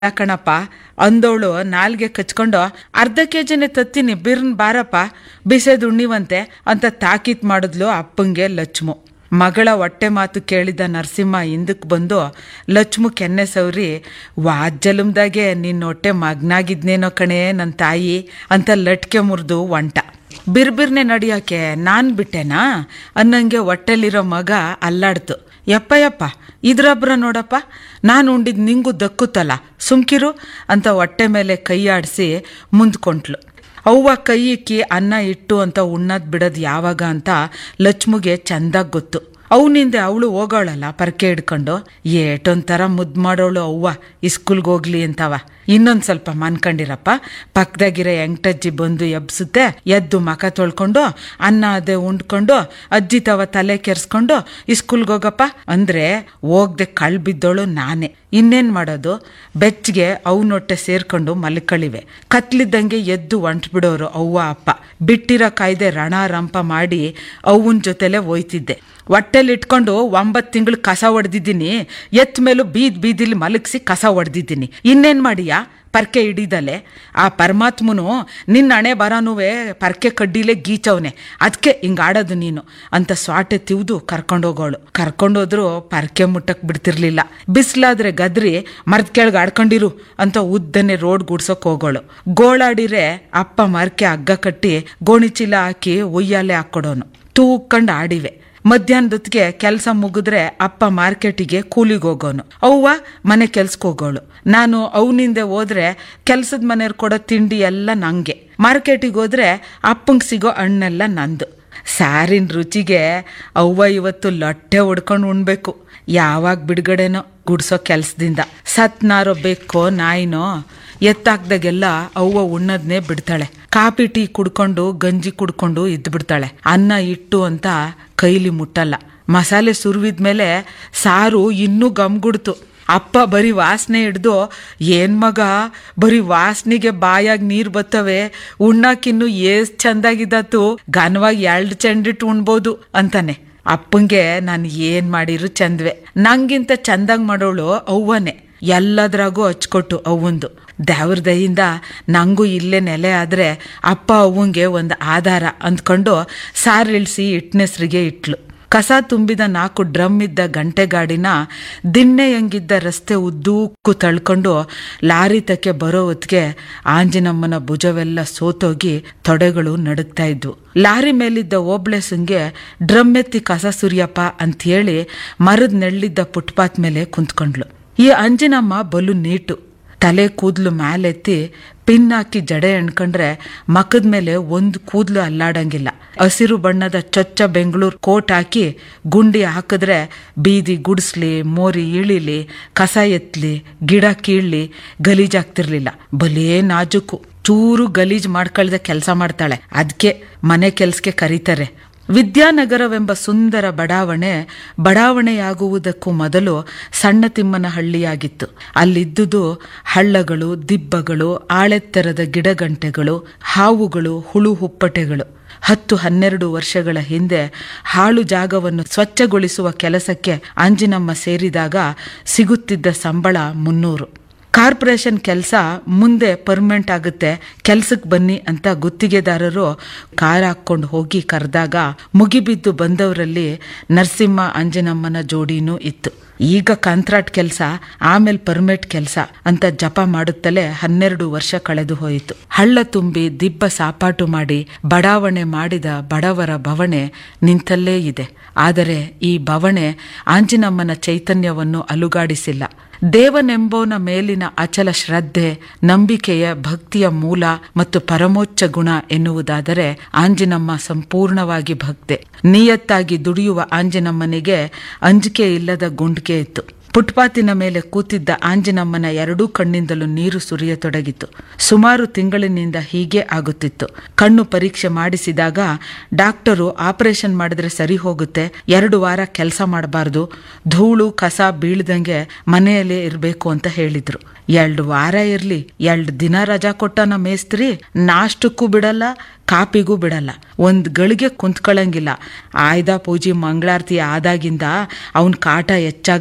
ಕಣಪ್ಪ ಅಂದವಳು ನಾಲ್ಗೆ ಕಚ್ಕೊಂಡು ಅರ್ಧ ಕೆ ಜಿನೇ ತತ್ತೀನಿ ಬಿರ್ನ್ ಬಾರಪ್ಪ ಬಿಸೆದು ಉಣ್ಣಿವಂತೆ ಅಂತ ತಾಕೀತ್ ಮಾಡಿದ್ಲು ಅಪ್ಪಂಗೆ ಲಚ್ಮು ಮಗಳ ಹೊಟ್ಟೆ ಮಾತು ಕೇಳಿದ ನರಸಿಂಹ ಹಿಂದಕ್ಕೆ ಬಂದು ಲಚ್ಮು ಕೆನ್ನೆ ಸವರಿ ವಾಜ್ಜಲಮ್ದಾಗೆ ನಿನ್ನ ಹೊಟ್ಟೆ ಮಗ್ನಾಗಿದ್ನೇನೋ ಕಣೆ ನನ್ನ ತಾಯಿ ಅಂತ ಲಟ್ಕೆ ಮುರಿದು ಒಂಟ ಬಿರ್ಬಿರ್ನೆ ನಡಿಯೋಕೆ ನಾನು ಬಿಟ್ಟೆನಾ ಅನ್ನಂಗೆ ಹೊಟ್ಟೆಲಿರೋ ಮಗ ಅಲ್ಲಾಡ್ತು ಯಪ್ಪ ಯಪ್ಪ ಇದ್ರೊಬ್ರ ನೋಡಪ್ಪ ನಾನು ಉಂಡಿದ್ ನಿಂಗೂ ದಕ್ಕುತ್ತಲ್ಲ ಸುಮ್ಕಿರು ಅಂತ ಹೊಟ್ಟೆ ಮೇಲೆ ಕೈ ಆಡಿಸಿ ಮುಂದ್ಕೊಂಟ್ಲು ಅವ್ವ ಕೈ ಇಕ್ಕಿ ಅನ್ನ ಇಟ್ಟು ಅಂತ ಉಣ್ಣದ್ ಬಿಡೋದು ಯಾವಾಗ ಅಂತ ಲಚ್ಮುಗೆ ಚಂದಾಗ್ ಗೊತ್ತು ಅವನಿಂದೆ ಅವಳು ಹೋಗೋಳಲ್ಲ ಪರ್ಕೆ ಹಿಡ್ಕೊಂಡು ಏಟೊಂಥರ ಮುದ್ದು ಮಾಡೋಳು ಅವ್ವ ಇಸ್ಕೂಲ್ಗೆ ಹೋಗ್ಲಿ ಅಂತವ ಇನ್ನೊಂದು ಸ್ವಲ್ಪ ಮನ್ಕೊಂಡಿರಪ್ಪ ಪಕ್ಕದಾಗಿರೋ ಎಂಟಜ್ಜಿ ಬಂದು ಎಬ್ಸುತ್ತೆ ಎದ್ದು ಮಕ ತೊಳ್ಕೊಂಡು ಅನ್ನ ಅದೇ ಉಂಡ್ಕೊಂಡು ಅಜ್ಜಿ ತವ ತಲೆ ಕೆರ್ಸ್ಕೊಂಡು ಇಸ್ಕೂಲ್ಗೆ ಹೋಗಪ್ಪ ಅಂದ್ರೆ ಹೋಗ್ದೆ ಕಳ್ ಬಿದ್ದೋಳು ನಾನೇ ಇನ್ನೇನ್ ಮಾಡೋದು ಬೆಚ್ಚಗೆ ಅವನೊಟ್ಟೆ ಸೇರ್ಕೊಂಡು ಮಲ್ಕಳಿವೆ ಕತ್ಲಿದ್ದಂಗೆ ಎದ್ದು ಬಿಡೋರು ಅವ್ವ ಅಪ್ಪ ಬಿಟ್ಟಿರೋ ಕಾಯ್ದೆ ರಣ ರಂಪ ಮಾಡಿ ಅವ್ವನ ಜೊತೆಲೆ ಹೋಯ್ತಿದ್ದೆ ಹೊಟ್ಟೆಲಿ ಇಟ್ಕೊಂಡು ಒಂಬತ್ತು ತಿಂಗಳು ಕಸ ಹೊಡೆದಿದ್ದೀನಿ ಎತ್ ಮೇಲೂ ಬೀದ್ ಬೀದಿಲಿ ಮಲಗಿಸಿ ಕಸ ಹೊಡೆದಿದ್ದೀನಿ ಇನ್ನೇನ್ ಮಾಡಿಯಾ ಪರ್ಕೆ ಹಿಡಿದಲೆ ಆ ಪರಮಾತ್ಮನು ನಿನ್ನ ಹಣೆ ಬರಾನುವೆ ಪರ್ಕೆ ಕಡ್ಡಿಲೇ ಗೀಚವನೆ ಅದಕ್ಕೆ ಹಿಂಗೆ ಆಡೋದು ನೀನು ಅಂತ ಸ್ವಾಟೆ ತಿವ್ದು ಕರ್ಕೊಂಡೋಗೋಳು ಕರ್ಕೊಂಡೋದ್ರು ಪರ್ಕೆ ಮುಟ್ಟಕ್ ಬಿಡ್ತಿರ್ಲಿಲ್ಲ ಬಿಸ್ಲಾದ್ರೆ ಗದ್ರಿ ಮರದ ಕೆಳಗೆ ಆಡ್ಕೊಂಡಿರು ಅಂತ ಉದ್ದನೆ ರೋಡ್ ಗುಡ್ಸೋಕ್ ಹೋಗೋಳು ಗೋಳಾಡಿರೆ ಅಪ್ಪ ಮರ್ಕೆ ಹಗ್ಗ ಕಟ್ಟಿ ಗೋಣಿ ಚೀಲ ಹಾಕಿ ಉಯ್ಯಾಲೆ ಹಾಕ್ಕೊಡೋನು ತೂಕಂಡು ಆಡಿವೆ ಮಧ್ಯಾಹ್ನದೊತ್ತಿಗೆ ಕೆಲಸ ಮುಗಿದ್ರೆ ಅಪ್ಪ ಮಾರ್ಕೆಟಿಗೆ ಕೂಲಿಗೆ ಹೋಗೋನು ಅವ್ವ ಮನೆ ಕೆಲ್ಸಕ್ಕೆ ಹೋಗೋಳು ನಾನು ಅವನಿಂದೆ ಹೋದ್ರೆ ಕೆಲ್ಸದ ಮನೆಯವ್ರು ಕೊಡೋ ತಿಂಡಿ ಎಲ್ಲ ನಂಗೆ ಮಾರ್ಕೆಟಿಗೆ ಹೋದ್ರೆ ಅಪ್ಪಂಗೆ ಸಿಗೋ ಹಣ್ಣೆಲ್ಲ ನಂದು ಸಾರಿನ ರುಚಿಗೆ ಅವ್ವ ಇವತ್ತು ಲೊಟ್ಟೆ ಹೊಡ್ಕೊಂಡು ಉಣ್ಬೇಕು ಯಾವಾಗ ಬಿಡುಗಡೆನೋ ಗುಡ್ಸೋ ಕೆಲ್ಸದಿಂದ ಸತ್ನಾರೋ ಬೇಕೋ ನಾಯಿನೋ ಎತ್ತಾಕ್ದಾಗೆಲ್ಲ ಅವ್ವ ಉಣ್ಣದ್ನೇ ಬಿಡ್ತಾಳೆ ಕಾಪಿ ಟೀ ಕುಡ್ಕೊಂಡು ಗಂಜಿ ಕುಡ್ಕೊಂಡು ಇದ್ದು ಬಿಡ್ತಾಳೆ ಅನ್ನ ಇಟ್ಟು ಅಂತ ಕೈಲಿ ಮುಟ್ಟಲ್ಲ ಮಸಾಲೆ ಸುರುವಿದ್ಮೇಲೆ ಸಾರು ಇನ್ನೂ ಗಮ್ಗುಡ್ತು ಅಪ್ಪ ಬರೀ ವಾಸನೆ ಹಿಡ್ದು ಏನ್ ಮಗ ಬರೀ ವಾಸನೆಗೆ ಬಾಯಾಗ ನೀರ್ ಬತ್ತವೆ ಉಣ್ಣಾಕಿನ್ನು ಏಸ್ ಚಂದಾಗಿದ್ದಾತು ಘನವಾಗಿ ಎರಡು ಚೆಂಡಿಟ್ಟು ಉಣ್ಬೋದು ಅಂತಾನೆ ಅಪ್ಪಂಗೆ ನಾನು ಏನ್ ಮಾಡಿರು ಚಂದ್ವೆ ನಂಗಿಂತ ಚಂದಾಗ್ ಮಾಡೋಳು ಅವ್ವನೇ ಎಲ್ಲದ್ರಾಗೂ ಹಚ್ಕೊಟ್ಟು ಅವ್ವಂದು ದೇವ್ರ ದಯಿಂದ ನಂಗೂ ಇಲ್ಲೇ ನೆಲೆ ಆದ್ರೆ ಅಪ್ಪ ಅವ್ವಂಗೆ ಒಂದು ಆಧಾರ ಅಂದ್ಕೊಂಡು ಸಾರಿಳಿಸಿ ಇಟ್ನೆಸ್ರಿಗೆ ಇಟ್ಲು ಕಸ ತುಂಬಿದ ನಾಲ್ಕು ಡ್ರಮ್ ಇದ್ದ ಗಂಟೆ ಗಾಡಿನ ದಿಣ್ಣೆಯಂಗಿದ್ದ ರಸ್ತೆ ಉದ್ದೂಕ್ಕೂ ತಳ್ಕೊಂಡು ಲಾರಿ ತಕ್ಕೆ ಬರೋ ಹೊತ್ತಿಗೆ ಆಂಜಿನಮ್ಮನ ಭುಜವೆಲ್ಲ ಸೋತೋಗಿ ತೊಡೆಗಳು ನಡುಗ್ತಾ ಇದ್ವು ಲಾರಿ ಮೇಲಿದ್ದ ಓಬ್ಳೆಸಂಗೆ ಡ್ರಮ್ ಎತ್ತಿ ಕಸ ಸುರಿಯಪ್ಪ ಅಂಥೇಳಿ ಮರದ ನೆಳ್ಳಿದ್ದ ಫುಟ್ಪಾತ್ ಮೇಲೆ ಕುಂತ್ಕೊಂಡ್ಲು ಈ ಅಂಜಿನಮ್ಮ ಬಲು ನೀಟು ತಲೆ ಕೂದಲು ಮೇಲೆತ್ತಿ ಪಿನ್ ಹಾಕಿ ಜಡೆ ಎಣ್ಕೊಂಡ್ರೆ ಮಕದ ಮೇಲೆ ಒಂದು ಕೂದಲು ಅಲ್ಲಾಡಂಗಿಲ್ಲ ಹಸಿರು ಬಣ್ಣದ ಚೊಚ್ಚ ಬೆಂಗಳೂರು ಕೋಟ್ ಹಾಕಿ ಗುಂಡಿ ಹಾಕಿದ್ರೆ ಬೀದಿ ಗುಡಿಸ್ಲಿ ಮೋರಿ ಇಳಿಲಿ ಕಸ ಎತ್ತಲಿ ಗಿಡ ಕೀಳ್ಲಿ ಗಲೀಜಾಗ್ತಿರ್ಲಿಲ್ಲ ಭಲೇ ನಾಜುಕು ಚೂರು ಗಲೀಜ್ ಮಾಡ್ಕೊಳ್ದೆ ಕೆಲಸ ಮಾಡ್ತಾಳೆ ಅದಕ್ಕೆ ಮನೆ ಕೆಲ್ಸಕ್ಕೆ ಕರೀತಾರೆ ವಿದ್ಯಾನಗರವೆಂಬ ಸುಂದರ ಬಡಾವಣೆ ಬಡಾವಣೆಯಾಗುವುದಕ್ಕೂ ಮೊದಲು ಸಣ್ಣ ತಿಮ್ಮನ ಹಳ್ಳಿಯಾಗಿತ್ತು ಅಲ್ಲಿದ್ದುದು ಹಳ್ಳಗಳು ದಿಬ್ಬಗಳು ಆಳೆತ್ತರದ ಗಿಡಗಂಟೆಗಳು ಹಾವುಗಳು ಹುಳು ಹುಪ್ಪಟೆಗಳು ಹತ್ತು ಹನ್ನೆರಡು ವರ್ಷಗಳ ಹಿಂದೆ ಹಾಳು ಜಾಗವನ್ನು ಸ್ವಚ್ಛಗೊಳಿಸುವ ಕೆಲಸಕ್ಕೆ ಅಂಜಿನಮ್ಮ ಸೇರಿದಾಗ ಸಿಗುತ್ತಿದ್ದ ಸಂಬಳ ಮುನ್ನೂರು ಕಾರ್ಪೊರೇಷನ್ ಕೆಲಸ ಮುಂದೆ ಪರ್ಮನೆಂಟ್ ಆಗುತ್ತೆ ಕೆಲ್ಸಕ್ಕೆ ಬನ್ನಿ ಅಂತ ಗುತ್ತಿಗೆದಾರರು ಕಾರ್ ಹಾಕ್ಕೊಂಡು ಹೋಗಿ ಕರೆದಾಗ ಮುಗಿಬಿದ್ದು ಬಂದವರಲ್ಲಿ ನರಸಿಂಹ ಅಂಜನಮ್ಮನ ಜೋಡಿನೂ ಇತ್ತು ಈಗ ಕಾಂಟ್ರಾಕ್ಟ್ ಕೆಲಸ ಆಮೇಲೆ ಪರ್ಮಿಟ್ ಕೆಲಸ ಅಂತ ಜಪ ಮಾಡುತ್ತಲೇ ಹನ್ನೆರಡು ವರ್ಷ ಕಳೆದು ಹೋಯಿತು ಹಳ್ಳ ತುಂಬಿ ದಿಬ್ಬ ಸಾಪಾಟು ಮಾಡಿ ಬಡಾವಣೆ ಮಾಡಿದ ಬಡವರ ಭವಣೆ ನಿಂತಲ್ಲೇ ಇದೆ ಆದರೆ ಈ ಭವಣೆ ಆಂಜಿನಮ್ಮನ ಚೈತನ್ಯವನ್ನು ಅಲುಗಾಡಿಸಿಲ್ಲ ದೇವನೆಂಬೋನ ಮೇಲಿನ ಅಚಲ ಶ್ರದ್ಧೆ ನಂಬಿಕೆಯ ಭಕ್ತಿಯ ಮೂಲ ಮತ್ತು ಪರಮೋಚ್ಚ ಗುಣ ಎನ್ನುವುದಾದರೆ ಆಂಜಿನಮ್ಮ ಸಂಪೂರ್ಣವಾಗಿ ಭಕ್ತೆ ನಿಯತ್ತಾಗಿ ದುಡಿಯುವ ಆಂಜಿನಮ್ಮನಿಗೆ ಅಂಜಿಕೆ ಇಲ್ಲದ ಗುಂಡ್ಗೆ ಇತ್ತು ಫುಟ್ಪಾತಿನ ಮೇಲೆ ಕೂತಿದ್ದ ಆಂಜಿನಮ್ಮನ ಎರಡೂ ಕಣ್ಣಿಂದಲೂ ನೀರು ಸುರಿಯತೊಡಗಿತು ಸುಮಾರು ತಿಂಗಳಿನಿಂದ ಹೀಗೆ ಆಗುತ್ತಿತ್ತು ಕಣ್ಣು ಪರೀಕ್ಷೆ ಮಾಡಿಸಿದಾಗ ಡಾಕ್ಟರು ಆಪರೇಷನ್ ಮಾಡಿದ್ರೆ ಸರಿ ಹೋಗುತ್ತೆ ಎರಡು ವಾರ ಕೆಲಸ ಮಾಡಬಾರ್ದು ಧೂಳು ಕಸ ಬೀಳ್ದಂಗೆ ಮನೆಯಲ್ಲೇ ಇರಬೇಕು ಅಂತ ಹೇಳಿದ್ರು ಎರಡು ವಾರ ಇರ್ಲಿ ಎರಡು ದಿನ ರಜಾ ಕೊಟ್ಟನ ಮೇಸ್ತ್ರಿ ನಾಷ್ಟಕ್ಕೂ ಬಿಡಲ್ಲ ಕಾಪಿಗೂ ಬಿಡಲ್ಲ ಒಂದ್ ಗಳಿಗೆ ಕುಂತ್ಕೊಳ್ಳಂಗಿಲ್ಲ ಆಯ್ದ ಪೂಜಿ ಮಂಗಳಾರತಿ ಆದಾಗಿಂದ ಅವನ್ ಕಾಟ ಹೆಚ್ಚಾಗದೆ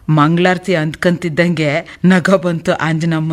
ಮಂಗಳಾರತಿ ಅಂದ್ಕಂತಿದ್ದಂಗೆ ನಗ ಬಂತು ಆಂಜನಮ್ಮ